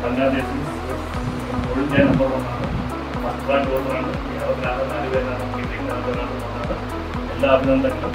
Congratulations all India number വണ്ണാണ് first rank ഓർഡറാണ് കേരളത്തിലാണ് നാല് പേരാണ് കിട്ടിയിരിക്കുന്നത് ഒരാൾ വന്നാണ് എല്ലാ അഭിനന്ദനങ്ങളും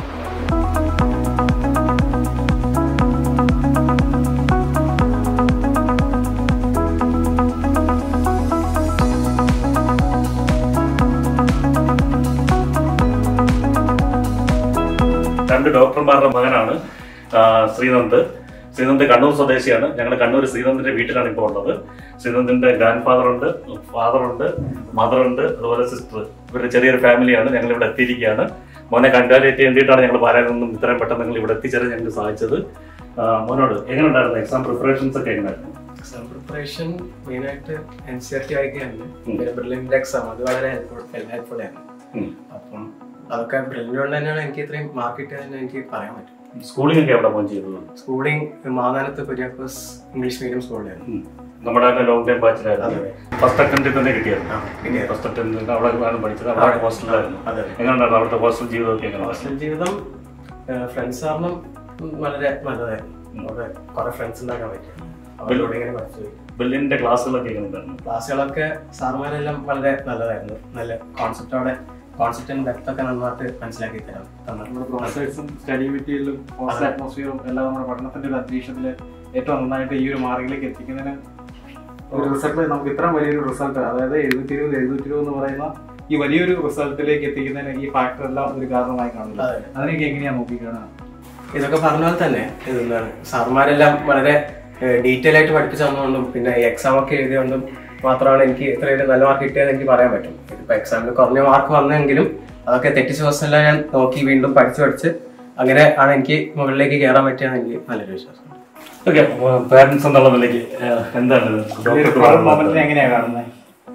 രണ്ട് ഡോക്ടർമാരുടെ മകനാണ് ആ, ശ്രീനന്ദ് ശ്രീനന്ദ് കണ്ണൂർ സ്വദേശിയാണ് ഞങ്ങൾ കണ്ണൂർ ശ്രീനന്ദിന്റെ വീട്ടിലാണ് ഇപ്പോൾ ഉള്ളത് ശ്രീനന്ദിന്റെ ഗ്രാൻഡ് ഫാദർ ഉണ്ട് ഫാദർ ഉണ്ട് മദർ ഉണ്ട് അതുപോലെ സിസ്റ്റർ ഇവരുടെ ചെറിയൊരു ഫാമിലിയാണ് ഞങ്ങൾ ഇവിടെ എത്തിയിരിക്കുകയാണ് മോനെ കൺഗ്രാലേറ്റ് വേണ്ടിയിട്ടാണ് ഞങ്ങൾ പാലായിൽ നിന്നും ഇത്രയും പെട്ടെന്ന് നിങ്ങൾ ഇവിടെ എത്തിച്ചേരാൻ ഞങ്ങൾക്ക് സാധിച്ചത് ആ, മോനോട് എങ്ങനെ ഉണ്ടായിരുന്നു എക്സാം പ്രിപ്പറേഷൻസ് ഒക്കെ എങ്ങനെയായിരുന്നു എക്സാം പ്രിപ്പറേഷൻ മെയിനായിട്ട് എൻ സി ആർ ടി വായിക്കുകയാണ് ഉം. പിന്നെ ബ്രില്ലിൻ്റെ എക്സാം അത് വളരെ ഹെൽപ്ഫുൾ ആയിരുന്നു ഉം. അപ്പം അതൊക്കെ ബ്രില്ലിൻ്റെ കൊണ്ട് തന്നെയാണ് എനിക്ക് ഇത്രയും മാർക്ക് കിട്ടിയതെന്ന് എനിക്ക് പറയാൻ പറ്റും സ്കൂളിംഗ് ഒക്കെ എവിടെ പോയി ചെയ്തത് സ്കൂളിംഗ് മാതാനത്ത് കുര്യാക്കോസ് ഇംഗ്ലീഷ് മീഡിയം സ്കൂളിലായിരുന്നു ഉം. നമ്മുടെ ലോങ് ടൈം ബാച്ചിലായിരുന്നു അതെ. ഫസ്റ്റ് അറ്റംപ്റ്റിൽ തന്നെ കിട്ടിയായിരുന്നു ആ, പിന്നെ ഫസ്റ്റ് അറ്റംപ്റ്റിൽ അവിടെ ആണ് പഠിച്ചത് അവിടെ ഹോസ്റ്റലിലായിരുന്നു അതെ എങ്ങനെയുണ്ടായിരുന്നു അവിടുത്തെ ഹോസ്റ്റൽ ജീവിതമൊക്കെ എങ്ങനെ ഹോസ്റ്റൽ ജീവിതം ഫ്രണ്ട്സ് കാരണം വളരെ നല്ലതായിരുന്നു അവിടെ കുറെ ഫ്രണ്ട്സ് ഉണ്ടാക്കാൻ പറ്റി അവരോട് ഇങ്ങനെ പഠിച്ചു പോയി ബില്ലിന്റെ ക്ലാസ്സുകളൊക്കെ എങ്ങനെ ഉണ്ടായിരുന്നു ക്ലാസ്സുകളൊക്കെ സാറുമാരെല്ലാം വളരെ നല്ലതായിരുന്നു നല്ല കോൺസെപ്റ്റോടെ കോൺസെപ്റ്റും ഡെപ്ത് ഒക്കെ നന്നായിട്ട് മനസ്സിലാക്കി തരാം തന്നിട്ടുണ്ട് നമ്മുടെ പ്രൊഫസേഴ്സും സ്റ്റഡി മെറ്റീരിയലും ഹോസ്റ്റൽ അറ്റ്മോസ്ഫിയറും എല്ലാം നമ്മുടെ പഠനത്തിന്റെ ഒരു അന്തരീക്ഷത്തിൽ ഏറ്റവും നന്നായിട്ട് ഈ ഒരു മാർക്കിലേക്ക് എത്തിക്കുന്നതിന് ഒരു റിസൾട്ട് നമുക്ക് ഇത്ര വലിയൊരു റിസൾട്ട് അതായത് എഴുന്നൂറ്റി ഇരുപത് എഴുന്നൂറ്റി ഇരുപത് എന്ന് പറയുന്ന ഈ വലിയൊരു റിസൾട്ടിലേക്ക് എത്തിക്കുന്നതിന് ഈ ഫാക്ടർ എല്ലാം ഒരു കാരണമായി കാണുന്നത് അതെ. അതിനൊക്കെ എങ്ങനെയാ നോക്കിക്കാണുക ഇതൊക്കെ പറഞ്ഞ പോലെ തന്നെ എന്താണ് സാറുമാരെല്ലാം വളരെ ഡീറ്റെയിൽ ആയിട്ട് പഠിപ്പിച്ചു തന്നുകൊണ്ടും പിന്നെ എക്സാം ഒക്കെ എഴുതിയോണ്ടും മാത്രമാണ് എനിക്ക് ഇത്രയും നല്ല മാർക്ക് കിട്ടിയത് എനിക്ക് പറയാൻ പറ്റും ഇതിപ്പോ എക്സാമിൽ കുറഞ്ഞ മാർക്ക് വന്നെങ്കിലും അതൊക്കെ തെറ്റിച്ച ദിവസമെല്ലാം ഞാൻ നോക്കി വീണ്ടും പഠിച്ചു പഠിച്ച് അങ്ങനെ ആണ് എനിക്ക് മുകളിലേക്ക് കയറാൻ പറ്റിയെന്ന് എനിക്ക് നല്ലൊരു വിശ്വാസം ഓക്കെ പാരന്റ്സ് എന്നുള്ള നിലയ്ക്ക് ഏഹ്, എന്താണ് ഇത്? ഡോക്ടർക്ക് മൊമെന്റിനെ പറയാനുള്ളത്? എങ്ങനെയാ കാണുന്നത്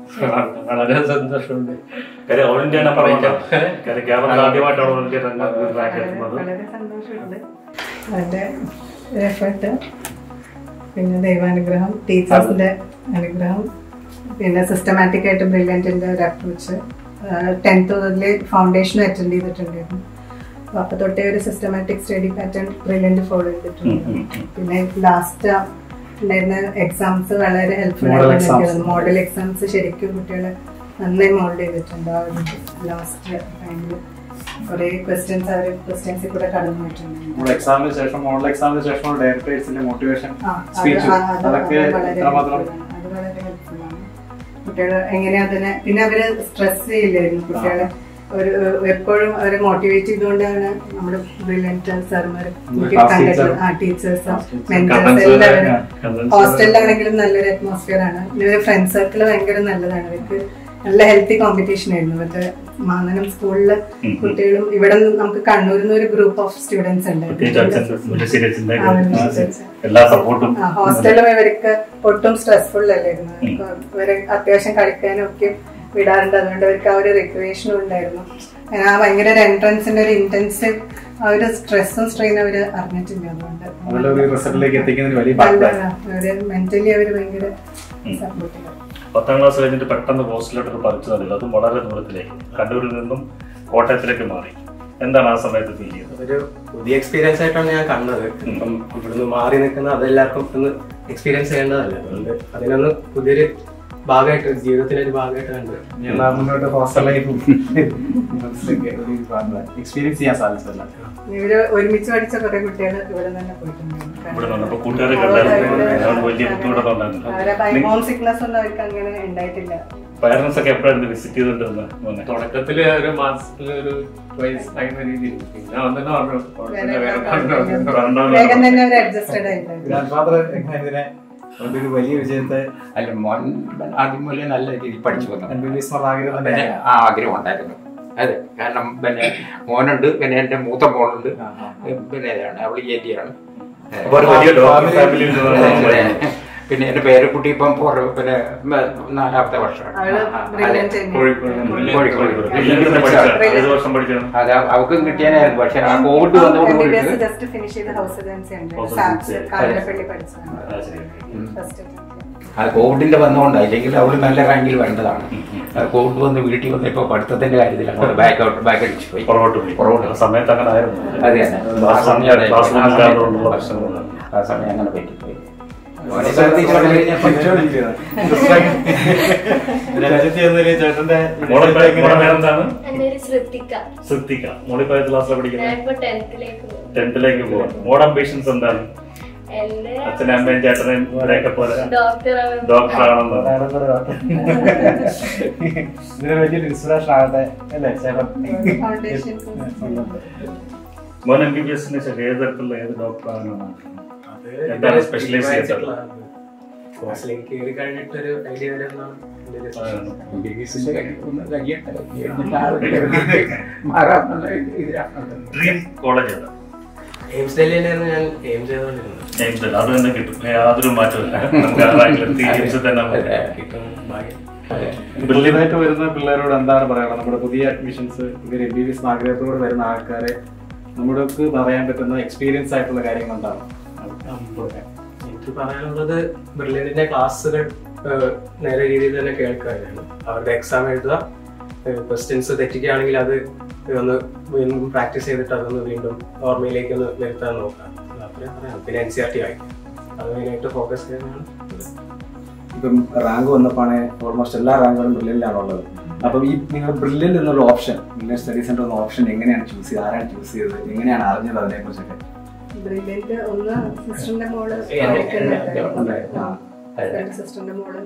വളരെ സന്തോഷമുണ്ട് കാര്യം ഓൾ ഇന്ത്യ നമ്പർ കാര്യം കേരളത്തിൽ ആദ്യമായിട്ടാണ് ഓൾ ഇന്ത്യ റാങ്ക് എത്തുന്നത് വളരെ സന്തോഷമുണ്ട് അതിൻ്റെ എഫേർട്ട് പിന്നെ ദൈവാനുഗ്രഹം ടീച്ചേഴ്സിന്റെ അനുഗ്രഹം പിന്നെ സിസ്റ്റമാറ്റിക് ആയിട്ട് ബ്രില്യൻറ്റിന്റെ ഒരു അപ്രോച്ച് ടെൻത്ത് മുതൽ ഫൗണ്ടേഷൻ അറ്റൻഡ് ചെയ്തിട്ടുണ്ടായിരുന്നു അപ്പൊ അപ്പൊ തൊട്ടേ ഒരു systematic study pattern Brilliant follow ചെയ്തിട്ടുണ്ട് ഉം, ഉം, ഉം. പിന്നെ ലാസ്റ്റ് ഉണ്ടായിരുന്ന എക്സാംസ് വളരെ ഹെൽപ്ഫുൾ Model ആയിട്ട് exams. മോഡൽ എക്സാംസ് ശരിക്കും കുട്ടികളെ നന്നായി മോൾഡ് ചെയ്തിട്ടുണ്ട് ആ ഒരു ലാസ്റ്റ് ടൈമിൽ കുറേ ക്വസ്റ്റ്യൻസ് അവർ ക്വസ്റ്റ്യൻസിൽ കൂടെ കടന്നു പോയിട്ടുണ്ട് നമ്മുടെ എക്സാമിന് ശേഷം മോഡൽ എക്സാമിന് ശേഷം ഡയറക്ടേഴ്സിന്റെ മോട്ടിവേഷൻ ആ, അത് സ്പീച്ച് ആ, അത് അതൊക്കെ അത് വളരെ എത്രമാത്രം helpful ആണ്. അത് വളരെ helpful ആണ്. കുട്ടികൾ എങ്ങനെയാ അതിനെ പിന്നെ അവര് സ്ട്രെസ് ചെയ്യില്ലായിരുന്നു കുട്ടികളെ ഒരു എപ്പോഴും അവരെ മോട്ടിവേറ്റ് ചെയ്തുകൊണ്ടാണ് നമ്മുടെ ബ്രില്യൻറ്റ് സാർമാർ Class teacher. കണ്ടിട്ടുള്ളത് ആ teachers Class teacher. Mentors Cousins എല്ലാവരും cousins ഹോസ്റ്റലിലാണെങ്കിലും നല്ലൊരു അറ്റ്മോസ്ഫിയർ ആണ് ഇവരുടെ ഫ്രണ്ട് സർക്കിൾ ഭയങ്കര നല്ലതാണ് അവർക്ക് നല്ല ഹെൽത്തി കോമ്പറ്റീഷൻ ആയിരുന്നു ഇവരുടെ മാങ്ങനം സ്കൂളില് ഉം. കുട്ടികളും ഇവിടെ നിന്ന് നമുക്ക് കണ്ണൂരിൽ നിന്ന് ഒരു ഗ്രൂപ്പ് ഓഫ് സ്റ്റുഡൻസ് ഉണ്ട് പ്രത്യേകിച്ച് അച്ഛൻ മുല്ലശ്ശേരി അച്ഛൻ്റെ ആ, മുല്ലശ്ശേരി അച്ഛൻ. എല്ലാ സപ്പോർട്ടും ആ, ഹോസ്റ്റലിലും ഇവർക്ക് ഒട്ടും സ്ട്രെസ്ഫുൾ അല്ലായിരുന്നു ഉം. ഇവരെ അത്യാവശ്യം കളിക്കാനും ഒക്കെ വിടാറുണ്ട് അതുകൊണ്ട് അവർക്ക് ആ ഒരു റിക്രിയേഷനും ഉണ്ടായിരുന്നു അങ്ങനെ ആ ഭയങ്കര ഒരു എൻട്രൻസിന്റെ ഒരു ഇന്റൻസീവ് ആ ഒരു സ്ട്രെസ്സും സ്ട്രെയിനും അവര് അറിഞ്ഞിട്ടില്ല അതുകൊണ്ട് നല്ലൊരു റിസൾട്ടിലേക്ക് എത്തിക്കുന്നതിന് വലിയ നല്ല ഫാക്ടർ അവര് മെന്റലി അവര് ഭയങ്കര സപ്പോർട്ട് ചെയ്തു പത്താം ക്ലാസ് കഴിഞ്ഞിട്ട് പെട്ടെന്ന് ഹോസ്റ്റലിലോട്ട് പഠിച്ചു തന്നില്ല അതും വളരെ ദൂരത്തിലേക്ക് കണ്ണൂരിൽ നിന്നും കോട്ടയത്തിലേക്ക് മാറി എന്താണ് ആ സമയത്ത് ഫീൽ ചെയ്തത് അതൊരു പുതിയ എക്സ്പീരിയൻസ് ആയിട്ടാണ് ഞാൻ കണ്ടത് ഇപ്പം ഇവിടുന്ന് മാറി നിൽക്കുന്ന അതെല്ലാവർക്കും ഒന്ന് എക്സ്പീരിയൻസ് ചെയ്യേണ്ടതല്ല അതുകൊണ്ട് അതിനൊന്ന് പുതിയൊരു ഭാഗമായിട്ട് ജീവിതത്തിലെ ഒരു ഭാഗമായിട്ട് കണ്ടത് ഞാൻ മുന്നോട്ട് ഹോസ്റ്റൽ ലൈഫും എക്സ്പീരിയൻസ് ചെയ്യാൻ സാധിച്ചതല്ല ഇവര് ഒരുമിച്ച് പഠിച്ച കുറെ കുട്ടികൾ ഇവിടെ തന്നെ ഇവിടെ വന്നപ്പോ പോയിട്ടുണ്ടായിരുന്നു കൂട്ടുകാരെ അവരെ- കണ്ടായിരുന്നു അവരെ- അതുകൊണ്ട് വലിയ ബുദ്ധിമുട്ടൊന്നും അവരെ ഉണ്ടായിരുന്നില്ല ഹോം സിക്നസ് ഒന്നും അവർക്ക് അങ്ങനെ ഉണ്ടായിട്ടില്ല പാരന്റ്സ് ഒക്കെ എപ്പോഴായിരുന്നു വിസിറ്റ് ചെയ്തിട്ടിരുന്നത് മോനെ തുടക്കത്തില് ഒരു മാസത്തില് ഒരു ട്വൈസ് അങ്ങനെ രീതിയിൽ പിന്നെ വന്നിട്ട് പറഞ്ഞു കുഴപ്പമില്ല, വേറെ വേഗം കണ്ടോ. വേഗം തന്നെ അവർ അഡ്ജസ്റ്റഡ് ആയിട്ടുണ്ട് ഗ്രാൻഡ് ഫാദർ എങ്ങനെ ഇതിനെ ഒരു വലിയ വിജയത്തെ അല്ല മോൻ ആദ്യം മുതലേ നല്ല രീതിയിൽ പഠിച്ചു വന്നു എം ബി ബി എസ് എന്നുള്ള ആഗ്രഹം പിന്നെ തന്നെ ആ ആഗ്രഹം ഉണ്ടായിരുന്നു അതെ കാരണം പിന്നെ മോനുണ്ട് പിന്നെ എൻ്റെ മൂത്ത മോളുണ്ട് ആ, ആ. പിന്നെ ഇതാണ് അവൾ ഏറ്റിയാണ് അപ്പൊ ഒരു വലിയ ഡോക്ടർ ഫാമിലിയിൽ നിന്ന് പിന്നെ എൻ്റെ പേരക്കുട്ടി ഇപ്പം പുറ- പിന്നെ മ- നാലാമത്തെ വർഷമാണ് അവള് ആ, ആ, brilliant അതെ. തന്നെ. കോഴിക്കോട് കോഴിക്കോട്. കോഴിക്കോട് പഠിച്ചതാണ് ഏത് വർഷം പഠിച്ചതാണ് അത് അവൾക്കും കിട്ടിയാനായിരുന്നു പക്ഷെ ആ കോവിഡ് വന്നതോട് കൂടിയിട്ട് ജസ്റ്റ് ഫിനിഷ് ചെയ്ത ഹൗസ് ഏജൻസി ഉണ്ട് House സാക്ഷി agency. കാഞ്ഞിരപ്പള്ളി പഠിച്ചതാണ് ആ, ശരി. ഫസ്റ്റ് ആ കോവിഡിന്റെ വന്നുകൊണ്ടാണ് ഇല്ലെങ്കിൽ അവൾ നല്ല റാങ്കിൽ വേണ്ടതാണ് ആ കോവിഡ് വന്ന് വീട്ടിൽ വന്നപ്പോൾ പഠിത്തത്തിന്റെ കാര്യത്തിൽ അങ്ങോട്ട് ബാക്ക് ഔട്ട് ബാക്ക് അടിച്ചു പോയി പുറകോട്ട് പോയി പുറകോട്ട്. ആ സമയത്ത് അങ്ങനെ ആയിരുന്നു അത് തന്നെ. ക്ലാസ് ആ സമയം അതെ. ക്ലാസ് ആ റൂമിൽ സമയത്ത് ഉള്ള പ്രശ്നങ്ങളാണ് ആ സമയം അങ്ങനെ പറ്റിപ്പോയി ഓനെ ശ്രദ്ധിച്ച് വന്നു കഴിഞ്ഞാൽ രാജ്യത്ത് ചെന്നൊരു ചേട്ടന്റെ മോളെ പേ- മോളെ പേരെന്താണ് എൻ്റെ പേര് ശ്രദ്ധിക്ക ശ്രദ്ധിക്ക മോളിപ്പോ ഏത് ക്ലാസ്സിലാണ് പഠിക്കുന്നത് ഞാനിപ്പോ ടെൻത്തിലേക്ക് പോകും ടെൻത്തിലേക്ക് പോവാം മോഡ് അംബിഷൻസ് എന്താണ് എന്റെ അച്ഛനും അമ്മയും ചേട്ടനെയും ഇവരെയൊക്കെ പോലെ ഡോക്ടർ ഡോക്ടർ ആണെന്ന് ഇതിന് വലിയൊരു ഇൻസ്പിറേഷൻ ആകട്ടെ അല്ലേ ചേട്ടൻ ഫൗണ്ടേഷൻ മോൻ എം ബി ബി എസിന് ശേഷം ഏത് തരത്തിലുള്ള ഏത് ഡോക്ടർ ആണെന്നാണ് എന്താണ് സ്പെഷ്യലൈസ് ചെയ്തത് കോഴ്സിലേക്ക് കയറി കഴിഞ്ഞിട്ടൊരു ഐഡിയ വരുന്നതാണ് എൻ്റെ ഒരു അതാണ്. ഇംഗ്ലീഷിന്റെ കാര്യം ഒന്ന് കഴിയട്ടെ. എന്നിട്ട് ആളുകളെ മാറാമെന്നുള്ള ഇതിലാണ് ഡ്രീം കോളേജ് ഏതാ എയിംസ് ഡൽഹിയിലായിരുന്നു ഞാൻ എയിം ചെയ്തുകൊണ്ടിരുന്നത് എയിംസ് അല്ല, അത് തന്നെ കിട്ടും യാതൊരു മാറ്റമില്ല നമുക്ക് ആ റാങ്കിലെത്തി എയിംസിൽ തന്നെ മതി. കിട്ടും ഭാഗ്യം പുതിയതായിട്ട് വരുന്ന പിള്ളേരോട് എന്താണ് പറയാനുള്ളത് നമ്മുടെ പുതിയ അഡ്മിഷൻസ് ഇവർ എം ബി ബി എസ് ആഗ്രഹത്തോടെ വരുന്ന ആൾക്കാരെ നമ്മൾക്ക് പറയാൻ പറ്റുന്ന എക്സ്പീരിയൻസ് ആയിട്ടുള്ള കാര്യങ്ങൾ എന്താണ് കൊടുക്കാൻ എനിക്ക് പറയാനുള്ളത് ബ്രില്യൻറ്റിന്റെ ക്ലാസ്സുകൾ ഏഹ്, നേരെ രീതിയിൽ തന്നെ കേൾക്കാനാണ് അവരുടെ എക്സാം എഴുതുക ക്വസ്റ്റ്യൻസ് തെറ്റിക്കുകയാണെങ്കിൽ അത് ഒന്ന് വീണ്ടും പ്രാക്ടീസ് ചെയ്തിട്ട് അതൊന്ന് വീണ്ടും ഓർമ്മയിലേക്ക് ഒന്ന് വരുത്താൻ നോക്കാം അത് അത്രയും പറയാം പിന്നെ എൻ സി ആർ ടി വായിക്കും അത് മെയിനായിട്ട് ഫോക്കസ് ചെയ്യാനാണ് ഇപ്പം റാങ്ക് വന്നപ്പോഴാണ് ഓൾമോസ്റ്റ് എല്ലാ റാങ്കുകളും ബ്രില്യൻ്റിലാണ് ഉള്ളത് അപ്പം ഈ നിങ്ങൾ ബ്രില്യൻ്റ് എന്നുള്ള ഓപ്ഷൻ ബ്രില്യൻ സ്റ്റഡി സെന്റർ എന്ന ഓപ്ഷൻ എങ്ങനെയാണ് ചൂസ് ചെയ്തത് ആരാണ് ചൂസ് ചെയ്തത് എങ്ങനെയാണ് അറിഞ്ഞത് അതിനെ കുറിച്ചൊക്കെ ബ്രില്യന്റ് ഒന്ന് സിസ്റ്ററിന്റെ മോള് സിസ്റ്ററിന്റെ മോള്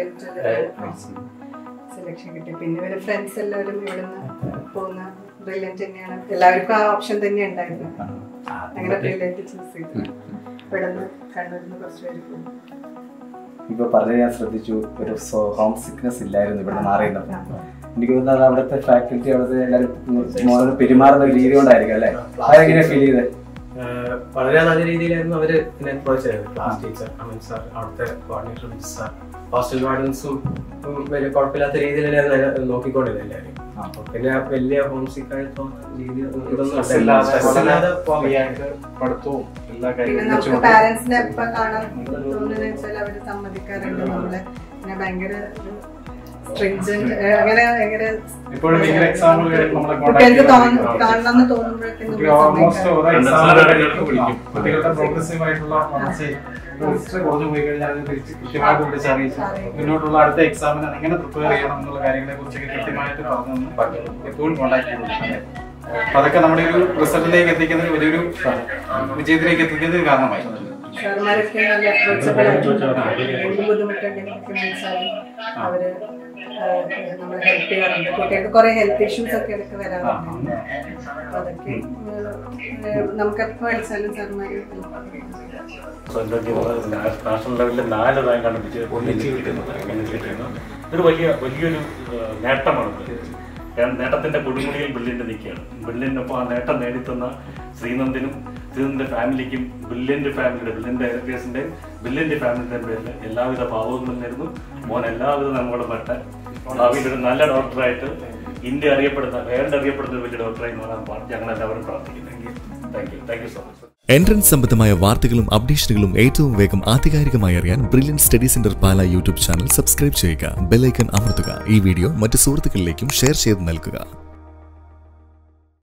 സെലക്ഷൻ കിട്ടി പിന്നെ ഇവര് ഫ്രണ്ട്സ് എല്ലാവരും ഇവിടുന്ന് പോകുന്ന ബ്രില്യന്റ് തന്നെയാണ് എല്ലാവർക്കും ആ ഓപ്ഷൻ തന്നെ ഉണ്ടായിരുന്നു അങ്ങനെ ബ്രില്യന്റ് ചൂസ് ചെയ്തു ഇവിടുന്ന് കണ്ണൂരിന്ന് കുറച്ച് പേര് പോയി ഇപ്പൊ പറഞ്ഞത് ഞാൻ ശ്രദ്ധിച്ചു ഒരു ഹോം സിക്നസ് ഇല്ലായിരുന്നു ഇവിടെ മാറിയിരുന്നപ്പോൾ എനിക്ക് തോന്നുന്നത് അത് അവിടുത്തെ ഫാക്കൽറ്റി അവിടുത്തെ എല്ലാവരും മോനെ പെരുമാറുന്ന ഒരു രീതി കൊണ്ടായിരിക്കും അല്ലേ അതെങ്ങനെയാ ഫീൽ ചെയ്തത് ഏഹ് വളരെ നല്ല രീതിയിലായിരുന്നു അവര് എന്നെ അപ്രോച്ച് ചെയ്തത് ക്ലാസ് ടീച്ചർ അമിൻ സാർ അവിടുത്തെ കോർഡിനേറ്റർ ബിജു സാർ ഹോസ്റ്റൽ വാർഡൻസും വലിയ കുഴപ്പമില്ലാത്ത രീതിയിലായിരുന്നു എന്നെ നോക്കിക്കൊണ്ടിരുന്നത് എല്ലാവരും അപ്പൊ പിന്നെ വലിയ ഹോം സിക്ക് ആയിട്ട് രീതി ഇതൊന്നും Stress ഇല്ലാതെ stress ഇല്ലാതെ പോകാൻ ഫ്രീ പറ്റും. ആയിട്ട് പഠിത്തവും എല്ലാ പിന്നെ കാര്യങ്ങളും നമുക്ക് വെച്ചുകൊണ്ട് പാരന്റ്സിനെ എപ്പോ കാണാൻ തോന്നുന്നത് വെച്ചാൽ അവര് സമ്മതിക്കാറുണ്ട് നമ്മളെ പിന്നെ ഭയങ്കര stringent, ഏ, അങ്ങനെ ഭയങ്കര ഇപ്പോഴും ഭയങ്കര എക്സാമ്പിൾ നമ്മളെ കുട്ടികൾക്ക് തോന്നുന്നു കോൺടാക്ട് കാണണം എന്ന് തോന്നുമ്പോഴേക്കും നമ്മളെ ഓൾമോസ്റ്റ് ഓരോ Friends എക്സാം ആയിട്ട് വിളിക്കും. കുട്ടികളുടെ പ്രോഗ്രസീവ് ആയിട്ടുള്ള വളർച്ചയിൽ രജിസ്റ്റർ കുറഞ്ഞു പോയി കഴിഞ്ഞാൽ അത് തിരിച്ച് കൃത്യമായിട്ട് വിളിച്ച് അറിയിച്ച് മുന്നോട്ടുള്ള അടുത്ത എക്സാമിന് എങ്ങനെ പ്രിപ്പയർ ചെയ്യണം എന്നുള്ള കാര്യങ്ങളെ കുറിച്ചൊക്കെ കൃത്യമായിട്ട് പറഞ്ഞു എപ്പോഴും കോൺടാക്ട് ചെയ്യുന്നുണ്ട് അപ്പൊ അതൊക്കെ നമ്മുടെ ഒരു റിസൾട്ടിലേക്ക് എത്തിക്കുന്നതിന് വലിയൊരു വിജയത്തിലേക്ക് എത്തിക്കുന്നതിന് കാരണമായി സാർമാരൊക്കെ നല്ല approachable ആയിട്ട് എന്ത് ബുദ്ധിമുട്ടുണ്ടെങ്കിലും ഒക്കെ വിളിച്ചാലും അവര് ആ, നമ്മളെ ഹെൽപ്പ് ചെയ്യാറുണ്ട് കുട്ടികൾക്ക് കുറെ ഹെൽത്ത് ഇഷ്യൂസ് ഒക്കെ ഇടയ്ക്ക് വരാറുണ്ട് അപ്പൊ അതൊക്കെ ഏ, നമുക്കെപ്പോ വിളിച്ചാലും സാർമാര് നാഷണൽ ലെവലിൽ നാല് റാങ്കാണ് വിജയ ഒന്നിച്ച് കിട്ടുന്നത് ഇതൊരു വലിയ വലിയൊരു ഏഹ്, നേട്ടമാണ് ഇത്. കാരണം നേട്ടത്തിന്റെ കൊടുമുടിയിൽ ബ്രില്യന്റ് നിൽക്കുകയാണ് ബ്രില്യന്റിനൊപ്പം ആ നേട്ടം നേടിത്തന്ന ശ്രീനന്ദിനും ശ്രീനന്ദിന്റെ ഫാമിലിക്കും ബ്രില്യന്റ് ഫാമിലിയുടെ ബ്രില്യന്റ് എയർപേസിന്റെ ബ്രില്യന്റ് ഫാമിലിയുടെ പേരിൽ എല്ലാവിധ ഭാവങ്ങളും നേരുന്നു മോൻ എല്ലാവിധ നമ്മളും പറ്റാൻ ഭാവിയിൽ ഒരു നല്ല ഡോക്ടറായിട്ട് ഇന്ത്യ അറിയപ്പെടുന്ന വേൾഡ് അറിയപ്പെടുന്ന ഒരു വലിയ ഡോക്ടറായി മാറാൻ ഞങ്ങൾ എല്ലാവരും പ്രാർത്ഥിക്കുന്നു thank you thank you so much entrance സംബന്ധമായ വാർത്തകളും അപ്ഡേഷനുകളും ഏറ്റവും വേഗം ആധികാരികമായി അറിയാൻ Brilliant study centre Pala YouTube channel subscribe ചെയ്യുക ബെല്ലൈക്കൺ അമർത്തുക ഈ വീഡിയോ മറ്റ് സുഹൃത്തുക്കളിലേക്കും ഷെയർ ചെയ്ത് നൽകുക